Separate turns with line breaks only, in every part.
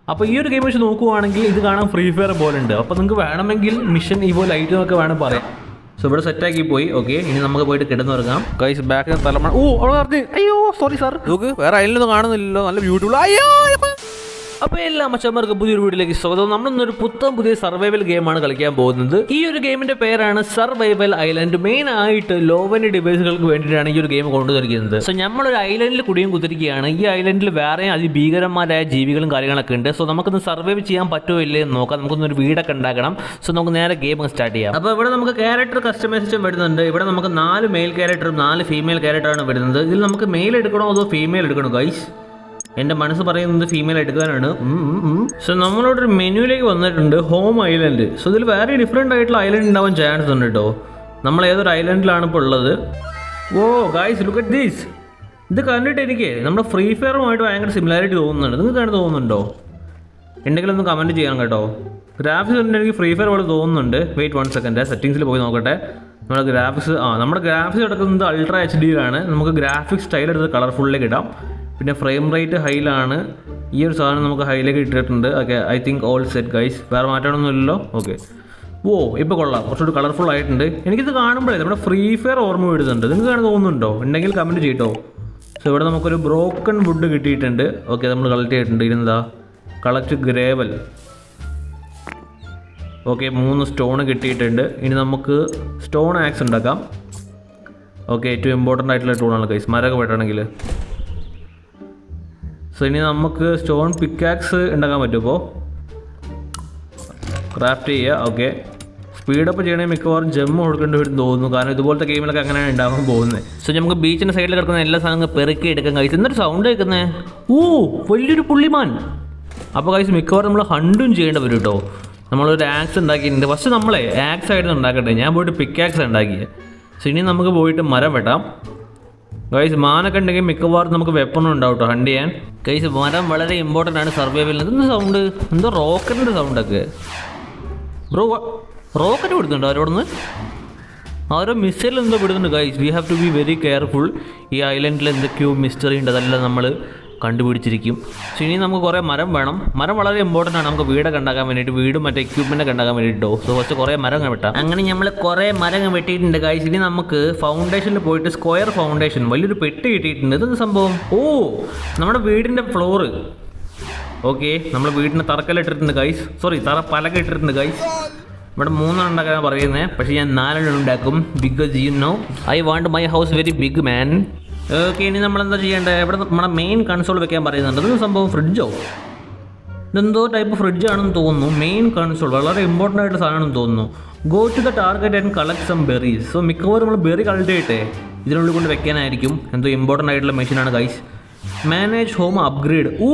അപ്പോൾ ഈ ഒരു ഗെയിം വെച്ച് നോക്കുവാണെങ്കിൽ ഇത് കാണാൻ ഫ്രീ ഫയർ പോലെ ഉണ്ട് അപ്പോൾ നിങ്ങൾക്ക് വേണമെങ്കിൽ മിഷൻ ഇവോ ലൈറ്റ് എന്നൊക്കെ വേണം പറയാം സോ ഇവിടെ സെറ്റാക്കി പോയി ഓക്കെ ഇനി നമുക്ക് പോയിട്ട് കിടന്നുറങ്ങാം
ഗൈസ് ബാക്കിൽ തലമണ ഓ അവിടെ പറഞ്ഞു അയ്യോ സോറി സാർ നോക്ക് വേറെ അയലൊന്നും കാണുന്നില്ലല്ലോ നല്ല ബ്യൂട്ടിഫുൾ അയ്യോ
അപ്പോൾ എല്ലാ മച്ചന്മാർക്ക് പുതിയൊരു വീട്ടിലേക്ക് സ്വാഗതം നമ്മളിന്നൊരു പുത്തൻ പുതിയ സർവൈവൽ ഗെയിമാണ് കളിക്കാൻ പോകുന്നത് ഈ ഒരു ഗെയിമിന്റെ പേരാണ് സർവൈവൽ ഐലൻഡ് മെയിൻ ആയിട്ട് ലോവന്റ് ഡിവൈസുകൾക്ക് വേണ്ടിയിട്ടാണ് ഈ ഒരു ഗെയിം കൊണ്ടുവന്നിരിക്കുന്നത് സോ നമ്മളൊരു ഐലൻഡിൽ കുടിയും കുത്തിരിക്കുകയാണ് ഈ ഐലൻഡിൽ വേറെ അതിഭീകരന്മാരായ ജീവികളും കാര്യങ്ങളൊക്കെ ഉണ്ട് സോ നമുക്കൊന്ന് സർവൈവ് ചെയ്യാൻ പറ്റുമോ ഇല്ലേ എന്ന് നോക്കാം നമുക്കൊന്നൊരു വീടൊക്കെ ഉണ്ടാക്കണം സോ നമുക്ക് നേരെ ഗെയിം സ്റ്റാർട്ട് ചെയ്യാം അപ്പോൾ ഇവിടെ നമുക്ക് ക്യാരക്ടർ കസ്റ്റമൈസേഷൻ വരുന്നുണ്ട് ഇവിടെ നമുക്ക് നാല് മെയിൽ ക്യാരക്ടറും നാല് ഫീമെയിൽ ക്യാരക്ടറാണ് വരുന്നത് ഇതിൽ നമുക്ക് മെയിൽ എടുക്കണോ അതോ ഫീമെയിൽ എടുക്കണോ ഗൈസ് എൻ്റെ മനസ്സ് പറയുന്നത് ഫീമെയിൽ എടുക്കാനാണ് സോ നമ്മളോട് ഒരു മെനുവിലേക്ക് വന്നിട്ടുണ്ട് ഹോം ഐലൻഡ് സോ ഇതിൽ വേറെ ഡിഫറെൻ്റ് ആയിട്ടുള്ള ഐലൻഡ് ഉണ്ടാവാൻ ചാൻസ് ഉണ്ട് കേട്ടോ നമ്മൾ ഏതൊരു ഐലൻഡിലാണ് ഇപ്പോൾ ഉള്ളത് oh guys look at these ഇത് കണ്ടിട്ട് എനിക്ക് നമ്മുടെ ഫ്രീ ഫയറുമായിട്ട് ഭയങ്കര സിമിലാരിറ്റി തോന്നുന്നുണ്ട് നിങ്ങൾക്ക് അങ്ങനെ തോന്നുന്നുണ്ടോ എന്തെങ്കിലും ഒന്ന് കമൻറ്റ് ചെയ്യണം കേട്ടോ ഗ്രാഫിക്സ് ഉണ്ട് എനിക്ക് ഫ്രീ ഫയർ പോലെ തോന്നുന്നുണ്ട് വെയിറ്റ് വൺ സെക്കൻഡ് സെറ്റിങ്സിൽ പോയി നോക്കട്ടെ നമ്മുടെ ഗ്രാഫിക്സ് ആ നമ്മുടെ ഗ്രാഫിക്സ് കിടക്കുന്നത് അൾട്രാ എച്ച് ഡിയിലാണ് നമുക്ക് ഗ്രാഫിക്സ് സ്റ്റൈൽ എടുത്ത് കളർഫുള്ളിലേക്ക് ഇടാം പിന്നെ ഫ്രെയിം റേറ്റ് ഹൈയിലാണ് ഈ ഒരു സാധനം നമുക്ക് ഹൈയിലേക്ക് ഇട്ടിട്ടുണ്ട് okay I think all set guys വേറെ മാറ്റമൊന്നുമില്ലല്ലോ ഓക്കെ ഓ ഇപ്പോൾ കൊള്ളാം കുറച്ചുകൂടി കളർഫുൾ ആയിട്ടുണ്ട് എനിക്കിത് കാണുമ്പോഴേ നമ്മുടെ ഫ്രീ ഫയർ ഓർമ്മ വരുന്നുണ്ട് നിങ്ങൾക്ക് കാണാൻ തോന്നുന്നുണ്ടോ ഉണ്ടെങ്കിൽ കമൻറ്റ് ചെയ്യട്ടോ സോ ഇവിടെ നമുക്കൊരു ബ്രോക്കൺ വുഡ് കിട്ടിയിട്ടുണ്ട് ഓക്കെ നമ്മൾ കളക്ട് ചെയ്തിട്ടുണ്ട് ഇരുന്നതാ കളക്ട് ഗ്രേവൽ ഓക്കെ മൂന്ന് സ്റ്റോൺ കിട്ടിയിട്ടുണ്ട് ഇനി നമുക്ക് സ്റ്റോൺ ആക്സ് ഉണ്ടാക്കാം ഓക്കെ ഏറ്റവും ഇമ്പോർട്ടൻ്റ് ആയിട്ടുള്ള ടൂളാണ് കൈസ് മരമൊക്കെ വെട്ടണമെങ്കിൽ സോ ഇനി നമുക്ക് സ്റ്റോൺ പിക്കാക്സ് ഉണ്ടാക്കാൻ പറ്റും ഇപ്പോൾ ക്രാഫ്റ്റ് ചെയ്യുക ഓക്കെ സ്പീഡപ്പ് ചെയ്യണേ മിക്കവാറും ജമ്മ് കൊടുക്കേണ്ടി വരും തോന്നുന്നു കാരണം ഇതുപോലത്തെ ഗെയിമിലൊക്കെ അങ്ങനെയാണ് ഉണ്ടാകാൻ പോകുന്നത് സോ നമുക്ക് ബീച്ചിൻ്റെ സൈഡിൽ കിടക്കുന്ന എല്ലാ സാധനങ്ങളും പെറുക്കി എടുക്കാൻ കഴിച്ചു എന്നൊരു സൗണ്ട് കേൾക്കുന്നത് ഓ വലിയൊരു പുള്ളിമാൻ അപ്പോൾ കഴിച്ച് മിക്കവാറും നമ്മൾ ഹണ്ടും ചെയ്യേണ്ടി വരും കേട്ടോ നമ്മളൊരു ആക്സ് ഉണ്ടാക്കിയിട്ടുണ്ട് ഫസ്റ്റ് നമ്മളെ ആക്സ് ആയിട്ട് ഉണ്ടാക്കട്ടെ ഞാൻ പോയിട്ട് പിക്കാക്സ് ഉണ്ടാക്കിയത് സോ ഇനി നമുക്ക് പോയിട്ട് മരം വെട്ടാം ഗൈസ് മാനൊക്കെ ഉണ്ടെങ്കിൽ മിക്കവാറും നമുക്ക് വെപ്പണും ഉണ്ടാവും കേട്ടോ ഹണ്ട് ചെയ്യാൻ ഗൈസ് മരം വളരെ ഇമ്പോർട്ടൻ്റ് ആണ് സർവൈവലിന് ഇതെന്ത് സൗണ്ട് എന്തോ റോക്കറ്റിൻ്റെ സൗണ്ടൊക്കെ ബ്രോ റോക്കറ്റ് വിടുന്നുണ്ടോ അവരോടൊന്ന് ഓരോ മിസൈൽ എന്തോ വിടുന്നുണ്ട് guys we have to be very careful ഈ ഐലൻഡിൽ എന്തൊക്കെയോ മിസ്റ്ററി ഉണ്ട് അതെല്ലാം നമ്മൾ കണ്ടുപിടിച്ചിരിക്കും സോ ഇനി നമുക്ക് കുറേ മരം വേണം മരം വളരെ ഇമ്പോർട്ടൻ്റ് ആണ് നമുക്ക് വീടൊക്കെ ഉണ്ടാക്കാൻ വേണ്ടിയിട്ട് വീടും മറ്റേ എക്യുപ്മെൻ്റ് ഉണ്ടാക്കാൻ വേണ്ടിയിട്ടോ സോ കുറച്ച് കുറേ മരം വെട്ടാം അങ്ങനെ നമ്മൾ കുറേ മരം വെട്ടിയിട്ടുണ്ട് ഗൈസ് ഇനി നമുക്ക് ഫൗണ്ടേഷനിൽ പോയിട്ട് സ്ക്വയർ ഫൗണ്ടേഷൻ വലിയൊരു പെട്ടി കിട്ടിയിട്ടുണ്ട് ഇതെന്ത് സംഭവം ഓ നമ്മുടെ വീടിൻ്റെ ഫ്ലോറ് ഓക്കെ നമ്മൾ വീടിന് തറക്കല്ലിട്ടിട്ടുണ്ട് ഗൈസ് സോറി തറ പലക ഇട്ടിട്ടുണ്ട് ഗൈസ് ഇവിടെ മൂന്നെണ്ണം ഉണ്ടാക്കാൻ പറയുന്നത് പക്ഷേ ഞാൻ നാലെണ്ണം ഉണ്ടാക്കും because you know I want my house very big man okay ഇനി നമ്മൾ എന്താ ചെയ്യേണ്ടത് ഇവിടെ നമ്മുടെ മെയിൻ കൺസോൾ വെക്കാൻ പറയുന്നുണ്ട് ഇതൊന്നും സംഭവം ഫ്രിഡ്ജോ ഇതെന്തോ ടൈപ്പ് ഫ്രിഡ്ജ് ആണെന്ന് തോന്നുന്നു മെയിൻ കൺസോൾ വളരെ ഇമ്പോർട്ടൻ്റ് ആയിട്ടുള്ള സാധനമാണെന്ന് തോന്നുന്നു go to the target and collect some berries so മിക്കവാറും നമ്മൾ ബെറി കളക്ട് ചെയ്യട്ടെ ഇതിനുള്ളിൽ കൊണ്ട് വെക്കാനായിരിക്കും എന്തോ ഇമ്പോർട്ടൻ്റ് ആയിട്ടുള്ള മെഷീനാണ് guys manage home upgrade oh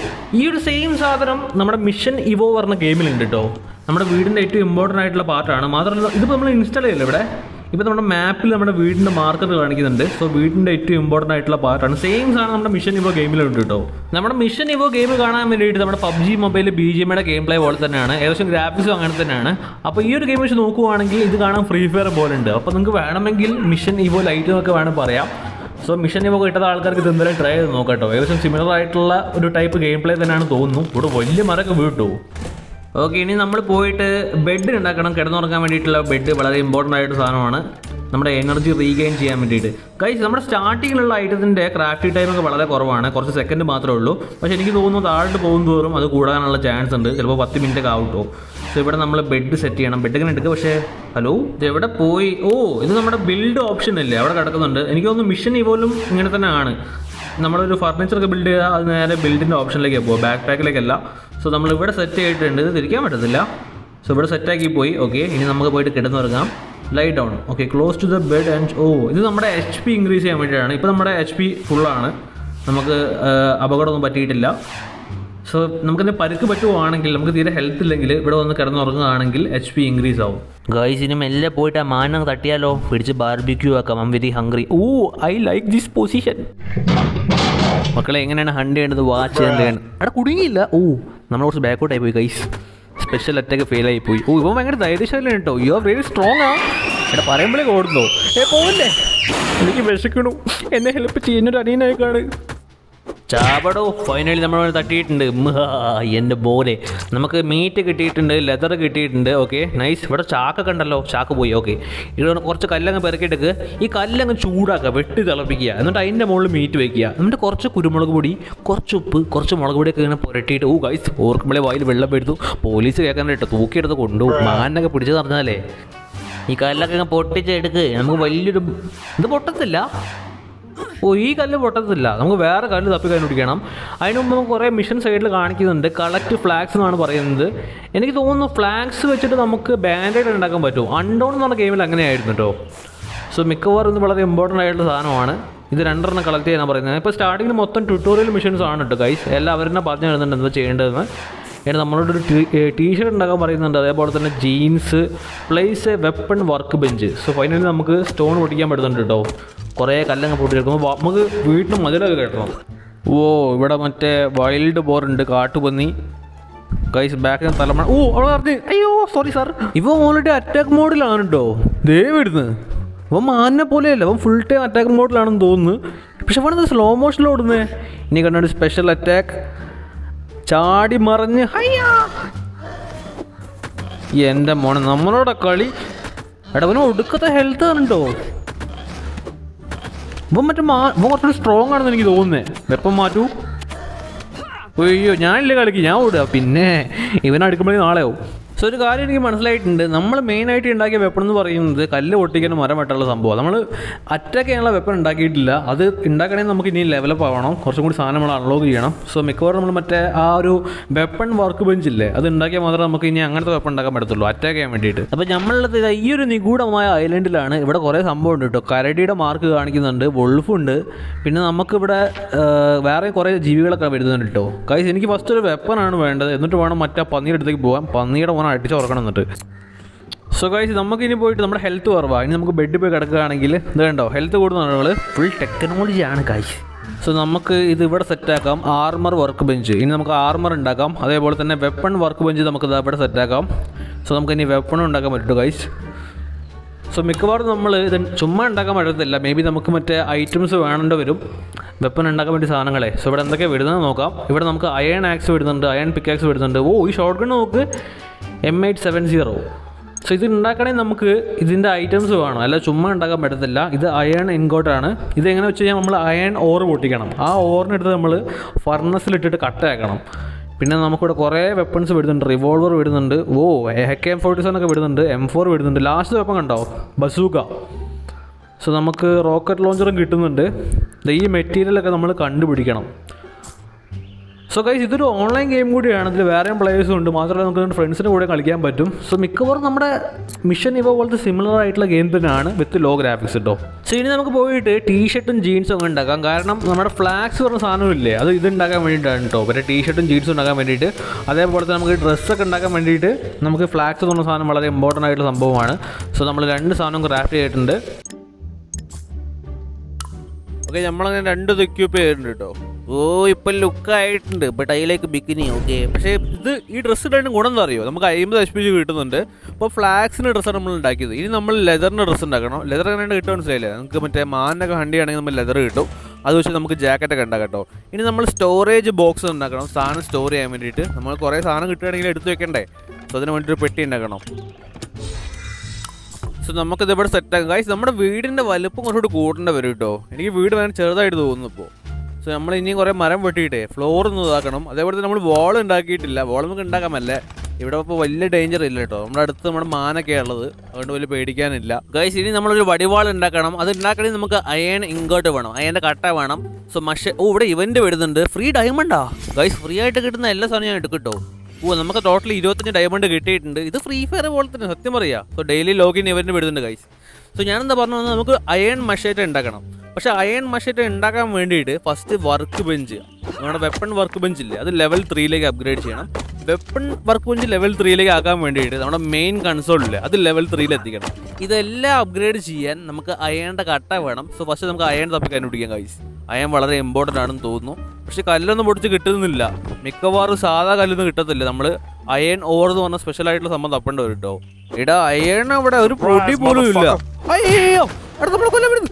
ഈ ഒരു സെയിം സാധനം നമ്മുടെ മിഷൻ ഇവോ പറഞ്ഞ ഗെയിമിലുണ്ട് കേട്ടോ നമ്മുടെ വീടിൻ്റെ ഏറ്റവും ഇമ്പോർട്ടൻ്റ് ആയിട്ടുള്ള പാർട്ടാണ് മാത്രമല്ല ഇതിപ്പോൾ നമ്മൾ ഇൻസ്റ്റാൾ ചെയ്യില്ല ഇവിടെ ഇപ്പോൾ നമ്മുടെ മാപ്പിൽ നമ്മുടെ വീടിൻ്റെ മാർക്കർ കാണിക്കുന്നുണ്ട് സോ വീടിൻ്റെ ഏറ്റവും ഇമ്പോർട്ടൻ്റ് ആയിട്ടുള്ള പാർട്ടാണ് സെയിം സാധനം നമ്മുടെ മിഷൻ ഇവോ ഗെയിമിലുണ്ട് കേട്ടോ നമ്മുടെ മിഷൻ ഇവോ ഗെയിം കാണാൻ വേണ്ടിയിട്ട് നമ്മുടെ പബ്ജി മൊബൈൽ ബി ജി എമ്മയുടെ ഗെയിം പ്ലേ പോലെ തന്നെയാണ് ഏകദേശം ഗ്രാഫിക്സും അങ്ങനെ തന്നെയാണ് അപ്പോൾ ഈ ഒരു ഗെയിം വെച്ച് നോക്കുവാണെങ്കിൽ ഇത് കാണാൻ ഫ്രീ ഫയർ പോലെ ഉണ്ട് അപ്പോൾ നിങ്ങൾക്ക് വേണമെങ്കിൽ മിഷൻ ഇവോ ലൈറ്റ് എന്നൊക്കെ വേണം പറയാം സോ മിഷൻ ഇവോ കിട്ടാത്ത ആൾക്കാർക്ക് ഇത് എന്തായാലും ട്രൈ ചെയ്ത് നോക്കട്ടോ ഏകദേശം സിമിലർ ആയിട്ടുള്ള ഒരു ടൈപ്പ് ഗെയിം പ്ലേ തന്നെയാണ് തോന്നുന്നു ഇവിടെ വലിയ മരമൊക്കെ വീട്ടു ഓക്കെ ഇനി നമ്മൾ പോയിട്ട് ബെഡ് ഉണ്ടാക്കണം കിടന്നുറങ്ങാൻ വേണ്ടിയിട്ടുള്ള ബെഡ് വളരെ ഇമ്പോർട്ടൻ്റ് ആയിട്ട് സാധനമാണ് നമ്മുടെ എനർജി റീഗെയിൻ ചെയ്യാൻ വേണ്ടിയിട്ട് കൈസ് നമ്മുടെ സ്റ്റാർട്ടിങ്ങിലുള്ള ഐറ്റത്തിൻ്റെ ക്രാഫ്റ്റിംഗ് ടൈമൊക്കെ വളരെ കുറവാണ് കുറച്ച് സെക്കൻഡ് മാത്രമേ ഉള്ളൂ പക്ഷേ എനിക്ക് തോന്നുന്നു താഴോട്ട് പോകും തോറും അത് കൂടാനുള്ള ചാൻസ് ഉണ്ട് ചിലപ്പോൾ പത്ത് മിനിറ്റ് ഒക്കെ ആവട്ടോ സോ ഇവിടെ നമ്മൾ ബെഡ് സെറ്റ് ചെയ്യണം ബെഡ് ഇങ്ങനെ എടുക്കുക പക്ഷേ ഹലോ ഇത് എവിടെ പോയി ഓ ഇത് നമ്മുടെ ബിൽഡ് ഓപ്ഷൻ അല്ലേ അവിടെ കിടക്കുന്നുണ്ട് എനിക്ക് തോന്നുന്നു മിഷൻ ഇവോലും ഇങ്ങനെ തന്നെ ആണ് നമ്മളൊരു ഫർണിച്ചറൊക്കെ ബിൽഡ് ചെയ്താൽ അത് നേരെ ബിൽഡിൻ്റെ ഓപ്ഷനിലേക്ക് പോകും ബാക്ക് പാക്കിലേക്കല്ല സോ നമ്മൾ ഇവിടെ സെറ്റ് ചെയ്തിട്ടുണ്ട് ഇത് തിരിക്കാൻ പറ്റത്തില്ല സോ ഇവിടെ സെറ്റാക്കി പോയി ഓക്കെ ഇനി നമുക്ക് പോയിട്ട് കിടന്നുറങ്ങാം light down okay close to the bed and oh ഇത് നമ്മുടെ എച്ച് പി ഇൻക്രീസ് ചെയ്യാൻ വേണ്ടിയിട്ടാണ് ഇപ്പോൾ നമ്മുടെ എച്ച് പി ഫുള്ളാണ് നമുക്ക് ആ, അപകടമൊന്നും പറ്റിയിട്ടില്ല സോ നമുക്കെന്ത് പരുക്ക് പറ്റുവാണെങ്കിൽ നമുക്ക് തീരെ ഹെൽത്ത് ഇല്ലെങ്കിൽ ഇവിടെ വന്ന് കിടന്നുറങ്ങുകയാണെങ്കിൽ എച്ച് പി ഇൻക്രീസ് ആവും ഗൈസിന് മെല്ലെ പോയിട്ട് ആ മാനം തട്ടിയാലോ പിടിച്ച് ബാർബിക്യൂ ആക്കാം I'm very hungry oh I like this position മക്കളെ എങ്ങനെയാണ് ഹണ്ട് ചെയ്യേണ്ടത് വാച്ച് ചെയ്യേണ്ടത് അവിടെ കുടുങ്ങിയില്ല ഓ നമ്മൾ കുറച്ച് ബാക്കോട്ടായി പോയി ഗൈസ് സ്പെഷ്യൽ അറ്റാക്ക് ഫെയിൽ ആയി പോയി ഓ ഇവൻ ഭയങ്കര ധൈര്യശാലി കേട്ടോ യു ആർ വെരി സ്ട്രോങ് ആ എടാ പറയുമ്പോഴേ ഓടുന്നോ ഏ പോവല്ലേ എനിക്ക് വിശക്കണു എന്നെ ഹെൽപ്പ് ചെയ്യുന്നൊരു അനിയനായിക്കാണ് ചാപടോ ഫൈനലി നമ്മൾ തട്ടിയിട്ടുണ്ട് മ്ഹാ, എൻ്റെ ബോലെ നമുക്ക് മീറ്റ് കിട്ടിയിട്ടുണ്ട് ലെതർ കിട്ടിയിട്ടുണ്ട് ഓക്കെ നൈസ് ഇവിടെ ചാക്കൊക്കെ ഉണ്ടല്ലോ ചാക്ക് പോയി ഓക്കെ ഇവിടെ കുറച്ച് കല്ലങ്ങ് പെറുക്കിയിട്ടേക്ക് ഈ കല്ലങ്ങ് ചൂടാക്കുക വെട്ടി തിളപ്പിക്കുക എന്നിട്ട് അതിൻ്റെ മുകളിൽ മീറ്റ് വെക്കുക എന്നിട്ട് കുറച്ച് കുരുമുളക് പൊടി കുറച്ച് ഉപ്പ് കുറച്ച് മുളക് പൊടിയൊക്കെ ഇങ്ങനെ പുരട്ടിയിട്ട് ഓ ഗൈസ് ഓർക്കുമ്പോഴേ വായിൽ വെള്ളം എടുത്തു പോലീസ് കേൾക്കാനായിട്ട് തൂക്കിയെടുത്ത് കൊണ്ടുപോകും മാനൊക്കെ പിടിച്ചു പറഞ്ഞാലേ ഈ കല്ലൊക്കെ ഇങ്ങനെ പൊട്ടിച്ചെടുക്ക് നമുക്ക് വലിയൊരു ഇത് പൊട്ടത്തില്ല ഓ ഈ കല്ല് പൊട്ടത്തില്ല നമുക്ക് വേറെ കല്ല് തപ്പി കണ്ടുപിടിക്കണം അതിന് മുമ്പ് നമുക്ക് കുറേ മിഷൻ സൈഡിൽ കാണിക്കുന്നുണ്ട് കളക്ട് ഫ്ലാഗ്സ് എന്നാണ് പറയുന്നത് എനിക്ക് തോന്നുന്നു ഫ്ലാഗ്സ് വെച്ചിട്ട് നമുക്ക് ബാൻഡേഡ് ഉണ്ടാക്കാൻ പറ്റും അൺഡോൺ എന്ന് പറഞ്ഞ ഗെയിമിൽ അങ്ങനെയായിരുന്നു കേട്ടോ സോ മിക്കവാറും ഇത് വളരെ ഇമ്പോർട്ടൻ്റ് ആയിട്ടുള്ള സാധനമാണ് ഇത് രണ്ടെണ്ണം കളക്ട് ചെയ്യാൻ പറയുന്നത് ഇപ്പോൾ സ്റ്റാർട്ടിങ്ങിൽ മൊത്തം ട്യൂട്ടോറിയൽ മിഷൻസ് ആണ് കേട്ടോ ഗൈസ് എല്ലാം അവരെന്നെ പറഞ്ഞു തരുന്നുണ്ട് എന്താ ചെയ്യേണ്ടതെന്ന് എന്നിട്ട് നമ്മളോട് ഒരു ടീഷർട്ട് ഉണ്ടാക്കാൻ പറയുന്നുണ്ട് അതേപോലെ തന്നെ ജീൻസ് place a weapon workbench so finally നമുക്ക് സ്റ്റോൺ പൊട്ടിക്കാൻ പറ്റുന്നുണ്ട് കേട്ടോ കുറേ കല്ലങ്ങ് പൊട്ടിയെടുക്കുമ്പോൾ നമുക്ക് വീട്ടിൽ മതിലൊക്കെ കെട്ടണം ഓ ഇവിടെ മറ്റേ വൈൽഡ് ബോർ ഉണ്ട് കാട്ടുപന്നി ഗൈസ് ബാക്കിൽ തലമണ ഓ അവിടെ പറഞ്ഞു അയ്യോ സോറി സാർ ഇവ ഓൾറെഡി അറ്റാക്ക് മോഡിലാണ് കേട്ടോ ദയവിടുന്ന് അവൻ മാനിനെ പോലെയല്ല അവൻ ഫുൾ ടൈം അറ്റാക്ക് മോഡിലാണെന്ന് തോന്നുന്നു പക്ഷെ അവൻ സ്ലോ മോഷനിൽ ഓടുന്നേ ഇനി കണ്ടൊരു സ്പെഷ്യൽ അറ്റാക്ക് ചാടി മറിഞ്ഞ് ഹയ്യാ എൻ്റെ മോനെ നമ്മളോടെ കളി എടാ അവന് ഒടുക്കത്തെ ഹെൽത്ത് കണ്ടോ ഇവൻ മറ്റേ മാ ഇവൻ കുറച്ചുകൂടി സ്ട്രോങ് ആണെന്ന് എനിക്ക് തോന്നുന്നത് വെപ്പം മാറ്റൂ അയ്യോ ഞാനില്ലേ കളിക്ക് ഞാൻ ഓടുക പിന്നെ ഇവൻ അടുക്കുമ്പോഴേ നാളെയാവും സോ ഒരു കാര്യം എനിക്ക് മനസ്സിലായിട്ടുണ്ട് നമ്മൾ മെയിനായിട്ട് ഉണ്ടാക്കിയ വെപ്പൺ എന്ന് പറയുന്നത് കല്ല് പൊട്ടിക്കാൻ മരം വെട്ടുള്ള സംഭവം നമ്മൾ അറ്റാക്ക് ചെയ്യാനുള്ള വെപ്പൺ ഉണ്ടാക്കിയിട്ടില്ല അത് ഉണ്ടാക്കണമെങ്കിൽ നമുക്ക് ഇനി ലെവലപ്പ് ആവണം കുറച്ചും കൂടി സാധനം നമ്മൾ അൺലോക്ക് ചെയ്യണം സോ മിക്കവാറും നമ്മൾ മറ്റേ ആ ഒരു വെപ്പൺ വർക്ക് ബെഞ്ച് ഇല്ലേ അത് ഉണ്ടാക്കിയാൽ മാത്രമേ നമുക്ക് ഇനി അങ്ങനത്തെ വെപ്പൺ ഉണ്ടാക്കാൻ പറ്റത്തുള്ളൂ അറ്റാക്ക് ചെയ്യാൻ വേണ്ടിയിട്ട് അപ്പോൾ നമ്മളുടെ ഇതാ ഈ ഒരു നിഗൂഢമായ ഐലൻഡിലാണ് ഇവിടെ കുറേ സംഭവം ഉണ്ട് കേട്ടോ കരടിയുടെ മാർക്ക് കാണിക്കുന്നുണ്ട് വൊൾഫുണ്ട് പിന്നെ നമുക്കിവിടെ ആ, വേറെ കുറേ ജീവികളൊക്കെ വരുന്നുണ്ട് കേട്ടോ കൈസ് എനിക്ക് ഫസ്റ്റ് ഒരു വെപ്പനാണ് വേണ്ടത് എന്നിട്ട് വേണം മറ്റേ പന്നിയുടെ അടുത്തേക്ക് പോകാം പന്നിയുടെ മോനെ അടിച്ച് ഉറക്കണം എന്നിട്ട് സോ ഗൈസ് നമുക്ക് ഇനി പോയിട്ട് നമ്മുടെ ഹെൽത്ത് കുറവാണ് ഇനി നമുക്ക് ബെഡിൽ പോയി കിടക്കുകയാണെങ്കിൽ ഇത് കണ്ടോ ഹെൽത്ത് കൂടുന്ന ആളുകൾ ഫുൾ ടെക്നോളജിയാണ് ഗൈസ് സോ നമുക്ക് ഇത് ഇവിടെ സെറ്റാക്കാം ആർമർ വർക്ക് ബെഞ്ച് ഇനി നമുക്ക് ആർമർ ഉണ്ടാക്കാം അതേപോലെ തന്നെ വെപ്പൺ വർക്ക് ബെഞ്ച് നമുക്ക് ദാ ഇവിടെ സെറ്റാക്കാം സോ നമുക്ക് ഇനി വെപ്പൺ ഉണ്ടാക്കാൻ പറ്റും ഗൈസ് സോ മിക്കവാറും നമ്മൾ ഇത് ചുമ്മാ ഉണ്ടാക്കാൻ പറ്റത്തില്ല മേ ബി നമുക്ക് മറ്റേ ഐറ്റംസ് വേണ്ട വരും വെപ്പൺ ഉണ്ടാക്കാൻ വേണ്ടി സാധനങ്ങളെ സോ ഇവിടെ എന്തൊക്കെ വരുന്നത് നോക്കാം ഇവിടെ നമുക്ക് അയൺ ആക്സ് വരുന്നുണ്ട് അയൺ പിക്കാക്സ് വരുന്നുണ്ട് ഓ ഈ ഷോർട്ട് ഗൺ നോക്ക് M eight seven zero so ഇത് ഉണ്ടാക്കണമെങ്കിൽ നമുക്ക് ഇതിൻ്റെ ഐറ്റംസ് വേണം അല്ല ചുമ്മാ ഉണ്ടാക്കാൻ പറ്റത്തില്ല ഇത് അയൺ ഇൻകോട്ടാണ് ഇത് എങ്ങനെ വെച്ച് കഴിഞ്ഞാൽ നമ്മൾ അയൺ ഓർ പൊട്ടിക്കണം ആ ഓറിനെടുത്ത് നമ്മൾ ഫർണസിലിട്ടിട്ട് കട്ടയാക്കണം പിന്നെ നമുക്കിവിടെ കുറേ വെപ്പൺസ് വരുന്നുണ്ട് റിവോൾവർ വരുന്നുണ്ട് oh A K M forty seven ഒക്കെ വരുന്നുണ്ട് എം ഫോർ വരുന്നുണ്ട് ലാസ്റ്റ് വെപ്പൺ കണ്ടോ ബസൂക്ക സോ നമുക്ക് റോക്കറ്റ് ലോഞ്ചറും കിട്ടുന്നുണ്ട് ദേ ഈ മെറ്റീരിയലൊക്കെ നമ്മൾ കണ്ടുപിടിക്കണം സോ ഗൈസ് ഇതൊരു ഓൺലൈൻ ഗെയിം കൂടിയാണ് ഇതിൽ വേറെയും പ്ലേയേഴ്സും ഉണ്ട് മാത്രമല്ല നമുക്ക് ഫ്രണ്ട്സിൻ്റെ കൂടെ കളിക്കാൻ പറ്റും സോ മിക്കവാറും നമ്മുടെ മിഷൻ ഇവ പോലത്തെ സിമിലർ ആയിട്ടുള്ള ഗെയിം തന്നെയാണ് വിത്ത് ലോ ഗ്രാഫിക്സ് കേട്ടോ സോ ഇനി നമുക്ക് പോയിട്ട് ടീഷർട്ടും ജീൻസും ഒക്കെ ഉണ്ടാക്കാം കാരണം നമ്മുടെ ഫ്ലാക്സ് പറഞ്ഞ സാധനമില്ലേ അത് ഇത് ഉണ്ടാക്കാൻ വേണ്ടിയിട്ടാണ് കേട്ടോ പിന്നെ ടീഷർട്ടും ജീൻസും ഉണ്ടാക്കാൻ വേണ്ടിയിട്ട് അതേപോലെ തന്നെ നമുക്ക് ഡ്രസ്സൊക്കെ ഉണ്ടാക്കാൻ വേണ്ടിയിട്ട് നമുക്ക് ഫ്ലാക്സ് എന്ന് പറഞ്ഞ സാധനം വളരെ ഇമ്പോർട്ടൻ്റ് ആയിട്ടുള്ള സംഭവമാണ് സോ നമ്മൾ രണ്ട് സാധനം ക്രാഫ്റ്റ് ചെയ്തിട്ടുണ്ട്
ഓക്കെ നമ്മളങ്ങനെ രണ്ട് എക്യൂപ്പ് ചെയ്തിട്ടുണ്ട് കേട്ടോ ഓ ഇപ്പം ലുക്ക് ആയിട്ടുണ്ട് ബട്ട് അതിലേക്ക് ബിക്കിനി ഓക്കെ പക്ഷേ ഇത് ഈ ഡ്രസ്സ് ഇടാണ്ട് ഗുണം എന്താ അറിയോ നമുക്ക് അമ്പത് എച്ച് പി ജി കിട്ടുന്നുണ്ട് അപ്പോൾ ഫ്ലാക്സിൻ്റെ ഡ്രസ്സാണ് നമ്മൾ ഉണ്ടാക്കിയത് ഇനി നമ്മൾ ലെതറിൻ്റെ ഡ്രസ്സ് ഉണ്ടാക്കണം ലെതർ എങ്ങനെ കിട്ടുക മനസ്സിലായില്ലേ നമുക്ക് മറ്റേ മാനൊക്കെ ഹണ്ടി ആണെങ്കിൽ നമ്മൾ ലെതർ കിട്ടും അത് വെച്ച് നമുക്ക് ജാക്കറ്റൊക്കെ ഉണ്ടാക്കാം കേട്ടോ ഇനി നമ്മൾ സ്റ്റോറേജ് ബോക്സ് ഉണ്ടാക്കണം സാധനം സ്റ്റോർ ചെയ്യാൻ വേണ്ടിയിട്ട് നമ്മൾ കുറേ സാധനം കിട്ടുകയാണെങ്കിൽ എടുത്ത് വെക്കണ്ടേ സോ അതിന് വേണ്ടി ഒരു പെട്ടി ഉണ്ടാക്കണം സോ നമുക്കിത് ഇവിടെ സെറ്റാക്കാം ഗൈസ് നമ്മുടെ വീടിൻ്റെ വലുപ്പം കുറച്ചുകൂടി കൂട്ടേണ്ട വരും കേട്ടോ എനിക്ക് വീട് വേണം ചെറുതായിട്ട് തോന്നുന്നു ഇപ്പോൾ സോ നമ്മൾ ഇനിയും കുറേ മരം വെട്ടിയിട്ടേ ഫ്ലോർ ഒന്ന് ഇതാക്കണം അതേപോലെ തന്നെ നമ്മൾ വാൾ ഉണ്ടാക്കിയിട്ടില്ല വാൾ നമുക്ക് ഉണ്ടാക്കാമല്ലേ ഇവിടെ ഇപ്പോൾ വലിയ ഡേഞ്ചർ ഇല്ല കേട്ടോ നമ്മുടെ അടുത്ത് നമ്മുടെ മാനൊക്കെയാണ് ഉള്ളത് അതുകൊണ്ട് വലിയ പേടിക്കാനില്ല ഗൈസ് ഇനി നമ്മളൊരു വടിവാൾ ഉണ്ടാക്കണം അത് ഉണ്ടാക്കണമെങ്കിൽ നമുക്ക് അയൺ ഇങ്ങോട്ട് വേണം അയൻ്റെ കട്ട വേണം സോ മഷ ഓ ഇവിടെ ഇവന്റ് വരുന്നുണ്ട് ഫ്രീ ഡയമണ്ടാ ഗൈസ് ഫ്രീ ആയിട്ട് കിട്ടുന്ന എല്ലാ സാധനവും ഞാൻ എടുക്കും കേട്ടോ ഓ നമുക്ക് ടോട്ടൽ ഇരുപത്തഞ്ച് ഡയമണ്ട് കിട്ടിയിട്ടുണ്ട് ഇത് ഫ്രീ ഫയർ പോലെ തന്നെ സത്യം പറയാ സോ ഡെയിലി ലോഗിൻ ഇവന്റ് വിടുന്നുണ്ട് ഗൈസ് സോ ഞാനെന്താ പറഞ്ഞു വന്നത് നമുക്ക് അയൺ മഷേറ്റ് ഉണ്ടാക്കണം പക്ഷേ അയൺ മഷേറ്റ് ഉണ്ടാക്കാൻ വേണ്ടിയിട്ട് ഫസ്റ്റ് വർക്ക് ബെഞ്ച് നമ്മുടെ വെപ്പൺ വർക്ക് ബെഞ്ച് ഇല്ലേ അത് ലെവൽ ത്രീയിലേക്ക് അപ്ഗ്രേഡ് ചെയ്യണം വെപ്പൺ വർക്ക് ബെഞ്ച് ലെവൽ ത്രീയിലേക്ക് ആക്കാൻ വേണ്ടിയിട്ട് നമ്മുടെ മെയിൻ കൺസോൾ ഇല്ലേ അത് ലെവൽ ത്രീയിൽ എത്തിക്കണം ഇതെല്ലാം അപ്ഗ്രേഡ് ചെയ്യാൻ നമുക്ക് അയണിൻ്റെ കട്ട വേണം സോ ഫസ്റ്റ് നമുക്ക് അയൺ തപ്പി കണ്ടുപിടിക്കാം ഗൈസ് അയൺ വളരെ ഇമ്പോർട്ടൻ്റ് ആണെന്ന് തോന്നുന്നു പക്ഷെ കല്ലൊന്നും പൊടിച്ച് കിട്ടുന്നില്ല മിക്കവാറും സാധാ കല്ലൊന്നും കിട്ടത്തില്ല നമ്മൾ അയൺ ഓർ എന്ന് പറഞ്ഞ സ്പെഷ്യൽ ആയിട്ടുള്ള സംഭവം തപ്പേണ്ടി വരും കേട്ടോ എടാ അയൺ അവിടെ ഒരു പൊടി പോലും ഇല്ല അയ്യോ അവിടെ നമ്മളെ കൊല്ലം വരുന്നു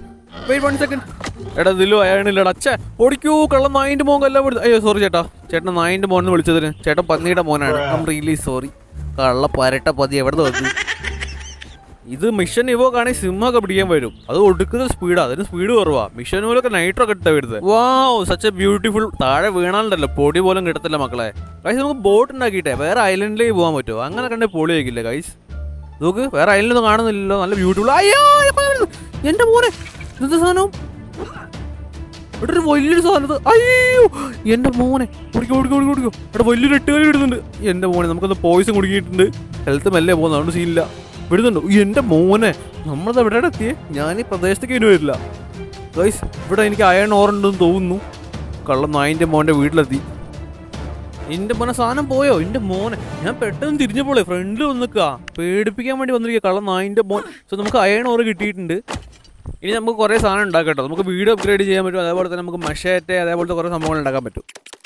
വെയിറ്റ് വൺ സെക്കൻഡ് എടാ ഇതിലും അയാളില്ലടാ അച്ഛ ഓടിക്കൂ കള്ളം നായിന്റെ മോൻ എല്ലാം വിളിച്ചു അയ്യോ സോറി ചേട്ടാ ചേട്ടൻ നായിന്റെ മോൻ എന്ന് വിളിച്ചതിന് ചേട്ടൻ പന്നിയുടെ മോനാണ് ഐ റിയലി സോറി കള്ള പരട്ട പതി എവിടെ വന്നു ഇത് മിഷൻ ഇവോ കാണി സിംഹമൊക്കെ പിടിക്കാൻ വരും അത് ഒടുക്കുന്ന സ്പീഡാ അതിന് സ്പീഡ് കുറവാ മിഷൻ പോലൊക്കെ നൈട്രോ ഒക്കെ ഇട്ടാ വരുന്നത് വാവ് സച്ച് എ ബ്യൂട്ടിഫുൾ താഴെ വീണാലുണ്ടല്ലോ പൊടി പോലും കിട്ടത്തില്ല മക്കളെ കൈസ് നമുക്ക് ബോട്ട് ഉണ്ടാക്കിയിട്ടെ വേറെ ഐലൻഡിലേക്ക് പോകാൻ പറ്റുമോ അങ്ങനെ കണ്ടേ പൊളി ആക്കില്ലേ കൈസ് നോക്ക് വേറെ ഐലൻഡൊന്നും കാണുന്നില്ലല്ലോ നല്ല ബ്യൂട്ടിഫുൾ അയ്യോ എന്റെ മോനെ ഇന്നത്തെ സാധനം ഇവിടെ ഒരു വലിയൊരു സാധനം ഇത്. അയ്യോ എന്റെ മോനെ കുടിക്കോ കുടിക്കോ കുടിക്കോ കുടിക്കോ ഇവിടെ വലിയൊരു എട്ടുകാലി വിടുന്നുണ്ട് എന്റെ മോനെ നമുക്കൊന്ന് പോയിസം കുടുക്കിയിട്ടുണ്ട് ഹെൽത്ത് മെല്ലെ പോകുന്നത് അതുകൊണ്ട് സീനില്ല വിടുന്നുണ്ട് ഉയ്യ്, എന്റെ മോനെ നമ്മളത് എവിടെയാണ് എത്തിയേ ഞാൻ ഈ പ്രദേശത്തേക്ക് ഇനി വരില്ല ഗൈസ് ഇവിടെ എനിക്ക് അയൺ ഓറുണ്ടെന്ന് തോന്നുന്നു കള്ളം നായിന്റെ മോന്റെ വീട്ടിലെത്തി എന്റെ മോനെ സാധനം പോയോ എന്റെ മോനെ ഞാൻ പെട്ടെന്ന് തിരിഞ്ഞപ്പോളേ ഫ്രണ്ടിൽ വന്നിക്കാ പേടിപ്പിക്കാൻ വേണ്ടി വന്നിരിക്കുക കള്ളം നായിന്റെ മോൻ സോ നമുക്ക് അയൺ ഓറ് കിട്ടിയിട്ടുണ്ട് ഇനി നമുക്ക് കുറേ സാധനം ഉണ്ടാക്കാം കേട്ടോ നമുക്ക് വീട് അപ്ഗ്രേഡ് ചെയ്യാൻ പറ്റും അതേപോലെ തന്നെ നമുക്ക് മഷേറ്റ് അതേപോലത്തെ കുറേ സംഭവങ്ങൾ ഉണ്ടാക്കാൻ പറ്റും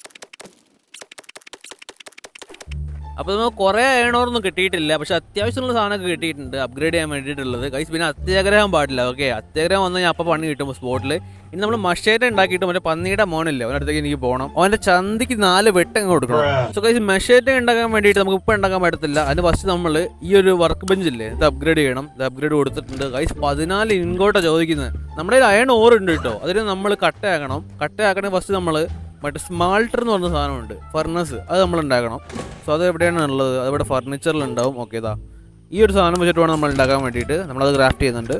അപ്പോൾ നമുക്ക് കുറേ അയണോറൊന്നും കിട്ടിയിട്ടില്ല പക്ഷെ അത്യാവശ്യമുള്ള സാധനമൊക്കെ കിട്ടിയിട്ടുണ്ട് അപ്ഗ്രേഡ് ചെയ്യാൻ വേണ്ടിയിട്ടുള്ളത് കൈസ് പിന്നെ അത്യാഗ്രഹം പാടില്ല ഓക്കെ അത്യാഗ്രഹം വന്നാൽ ഞാൻ അപ്പോൾ പണി കിട്ടും സ്പോട്ടിൽ ഇനി നമ്മൾ മഷേറ്റ ഉണ്ടാക്കിയിട്ട് മറ്റേ പന്നിയുടെ മോനില്ലേ അവൻ്റെ അടുത്തേക്ക് എനിക്ക് പോകണം അവൻ്റെ ചന്തിക്ക് നാല് വെട്ടങ്ങ് കൊടുക്കണം സോ കൈസ് മെഷേറ്റ ഉണ്ടാക്കാൻ വേണ്ടിയിട്ട് നമുക്ക് ഇപ്പം ഉണ്ടാക്കാൻ പറ്റത്തില്ല അതിന് ഫസ്റ്റ് നമ്മൾ ഈ ഒരു വർക്ക് ബെഞ്ച് ഇല്ലേ ഇത് അപ്ഗ്രേഡ് ചെയ്യണം ഇത് അപ്ഗ്രേഡ് കൊടുത്തിട്ടുണ്ട് കൈസ് പതിനാല് ഇൻകോട്ടാണ് ചോദിക്കുന്നത് നമ്മുടെ കയ്യിൽ അയൺ ഓർ ഉണ്ട് കേട്ടോ അതിന് നമ്മൾ കട്ടയാക്കണം കട്ടയാക്കണമെങ്കിൽ ഫസ്റ്റ് നമ്മൾ മറ്റേ സ്മാൾട്ടർ എന്ന് പറഞ്ഞ സാധനമുണ്ട് ഫർണസ് അത് നമ്മൾ ഉണ്ടാക്കണം സോ അത് എവിടെയാണ് ഉള്ളത് അതിവിടെ ഫർണിച്ചറിൽ ഉണ്ടാവും ഓക്കെ ഇതാ ഈ ഒരു സാധനം വെച്ചിട്ട് വേണം നമ്മൾ ഉണ്ടാക്കാൻ വേണ്ടിയിട്ട് നമ്മളത് ക്രാഫ്റ്റ് ചെയ്യുന്നുണ്ട്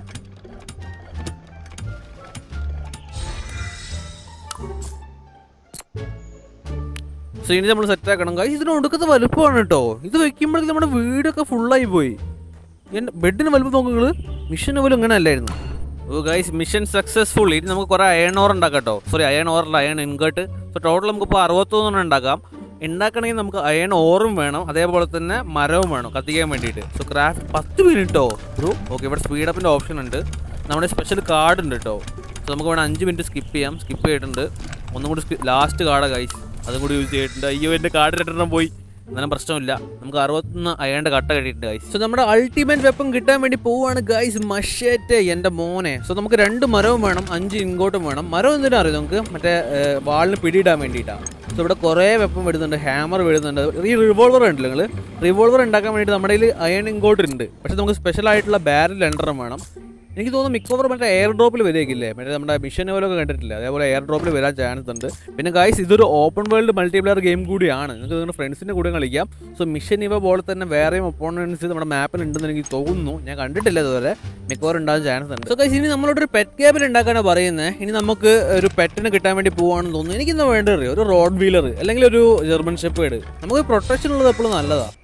സോ ഇനി നമ്മൾ സെറ്റ് ആക്കണം ഗൈസ് ഇതിന് ഒടുക്കത്തെ വലുപ്പമാണ് കേട്ടോ ഇത് വെക്കുമ്പോഴേക്കും നമ്മുടെ വീടൊക്കെ ഫുള്ളായി പോയി എൻ്റെ ബെഡിന് വലുപ്പം നോക്കുക മിഷന് പോലും ഇങ്ങനെ അല്ലായിരുന്നു ഓ ഗൈസ് മിഷൻ സക്സസ്ഫുൾ ഇനി നമുക്ക് കുറേ അയൺ ഓർ ഉണ്ടാക്കാം കേട്ടോ സോറി അയൺ ഓറല്ല അയൺ ഇൻകട്ട് സോ ടോട്ടൽ നമുക്കിപ്പോൾ അറുപത്തൊന്നെണ്ണം ഉണ്ടാക്കാം ഉണ്ടാക്കണമെങ്കിൽ നമുക്ക് അയൺ ഓറും വേണം അതേപോലെ തന്നെ മരവും വേണം കത്തിക്കാൻ വേണ്ടിയിട്ട് സോ ക്രാഫ്റ്റ് പത്ത് മിനിറ്റോ ബ്രോ ഓക്കെ ഇവിടെ സ്പീഡപ്പിൻ്റെ ഓപ്ഷൻ ഉണ്ട് നമ്മുടെ സ്പെഷ്യൽ കാർഡ് ഉണ്ട് കേട്ടോ സോ നമുക്ക് വേണം അഞ്ച് മിനിറ്റ് സ്കിപ്പ് ചെയ്യാം സ്കിപ്പ് ചെയ്തിട്ടുണ്ട് ഒന്നും കൂടി ലാസ്റ്റ് കാർഡാണ് ഗൈസ് അതും കൂടി യൂസ് ചെയ്തിട്ടുണ്ട് അയ്യോ എൻ്റെ കാർഡ് രണ്ടെണ്ണം പോയി എന്നാലും പ്രശ്നമില്ല നമുക്ക് അറുപത്തൊന്ന് അയാണ്ട് കട്ട കിട്ടിയിട്ടുണ്ട് ഗൈസ് സോ നമ്മുടെ അൾട്ടിമേറ്റ് വെപ്പൺ കിട്ടാൻ വേണ്ടി പോവാണ് ഗൈസ് മഷേറ്റ് എൻ്റെ മോനെ സോ നമുക്ക് രണ്ട് മരവും വേണം അഞ്ച് ഇങ്ങോട്ടും വേണം മരം എന്തിനാ അറിയാം നമുക്ക് മറ്റേ ഏർ, വാളിന് പിടിയിടാൻ വേണ്ടിയിട്ടാണ് സോ ഇവിടെ കുറേ വെപ്പൺ വരുന്നുണ്ട് ഹാമർ വരുന്നുണ്ട് ഈ റിവോൾവർ ഉണ്ടല്ലോ നിങ്ങൾ റിവോൾവർ ഉണ്ടാക്കാൻ വേണ്ടിയിട്ട് നമ്മുടെ കയ്യിൽ അയൺ ഇങ്ങോട്ട് ഉണ്ട് പക്ഷെ നമുക്ക് സ്പെഷ്യൽ ആയിട്ടുള്ള ബാരൽ രണ്ടെണ്ണം വേണം എനിക്ക് തോന്നുന്നു മിക്കവാറും മറ്റേ എയർ ഡ്രോപ്പിൽ വരികയില്ലേ മറ്റേ നമ്മുടെ മിഷൻ പോലൊക്കെ കണ്ടിട്ടില്ല അതേപോലെ എയർ ഡ്രോപ്പിൽ വരാൻ ചാൻസ് ഉണ്ട് പിന്നെ ഗൈസ് ഇതൊരു ഓപ്പൺ വേൾഡ് മൾട്ടിപ്ലെയർ ഗെയിം കൂടിയാണ് നിങ്ങൾക്ക് നിങ്ങളുടെ ഫ്രണ്ട്സിൻ്റെ കൂടെ കളിക്കാം സോ മിഷൻ ഇവ പോലെ തന്നെ വേറെയും ഒപ്പോണൻസ് നമ്മുടെ മാപ്പിൽ ഉണ്ടെന്ന് എനിക്ക് തോന്നുന്നു ഞാൻ കണ്ടിട്ടില്ല ഇതുവരെ മിക്കവാറും ഉണ്ടാകാൻ ചാൻസ് ഉണ്ട് സോ ഗൈസ് ഇനി നമ്മളോട് ഒരു പെറ്റ് ക്യാബിൽ ഉണ്ടാക്കാനാണ് പറയുന്നത് ഇനി നമുക്ക് ഒരു പെറ്റിന് കിട്ടാൻ വേണ്ടി പോവാണെന്ന് തോന്നുന്നു എനിക്കിന്ന് വേണ്ട അറിയോ ഒരു റോഡ് വീലർ അല്ലെങ്കിൽ ഒരു ജർമ്മൻ ഷെപ്പേഡ് നമുക്ക് പ്രൊട്ടക്ഷൻ ഉള്ളത് എപ്പോഴും നല്ലതാണ്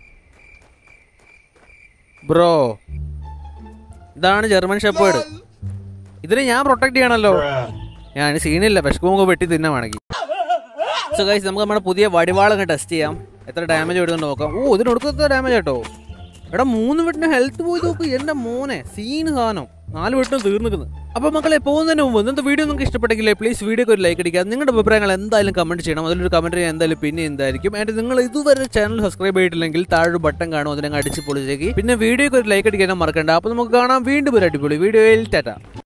ബ്രോ ഇതാണ് ജർമ്മൻ ഷെപ്പേഡ് ഇതിനെ ഞാൻ പ്രൊട്ടക്ട് ചെയ്യണമല്ലോ ഞാൻ സീനില്ല വിഷക്കുമ്പോൾ വെട്ടി തിന്നാൻ വേണമെങ്കിൽ സോ ഗൈസ് നമുക്ക് നമ്മുടെ പുതിയ വടിവാളൊക്കെ ടെസ്റ്റ് ചെയ്യാം എത്ര ഡാമേജ് വരുന്നുണ്ട് നോക്കാം ഓ ഇതിന് ഒടുക്കത്തെ ഡാമേജ് കേട്ടോ എടാ മൂന്ന് വെട്ടിന് ഹെൽത്ത് പോയി നോക്ക് എൻ്റെ മോനെ സീന് സാധനം നാല് വെട്ടിനും തീർന്നിരിക്കുന്നു അപ്പോൾ മക്കളെ പോകുന്നതിന് മുമ്പ് ഇന്നത്തെ വീഡിയോ നിങ്ങൾക്ക് ഇഷ്ടപ്പെട്ടെങ്കിലേ പ്ലീസ് വീഡിയോക്ക് ഒരു ലൈക്ക് അടിക്കുക നിങ്ങളുടെ അഭിപ്രായങ്ങൾ എന്തായാലും കമൻറ്റ് ചെയ്യണം അതിലൊരു കമൻറ്റ് ചെയ്യാൻ എന്തായാലും പിന്നെ എന്തായിരിക്കും ആൻഡ് നിങ്ങൾ ഇതുവരെ ചാനൽ സബ്സ്ക്രൈബ് ചെയ്തിട്ടില്ലെങ്കിൽ താഴെ ഒരു ബട്ടൺ കാണും അതിനങ്ങ് അടിച്ച് പൊളിച്ചേക്ക് പിന്നെ വീഡിയോക്ക് ഒരു ലൈക്ക് അടിക്കാനും മറക്കണ്ട അപ്പോൾ നമുക്ക് കാണാം വീണ്ടും ഒരു അടിപൊളി വീഡിയോയിൽ ടാറ്റ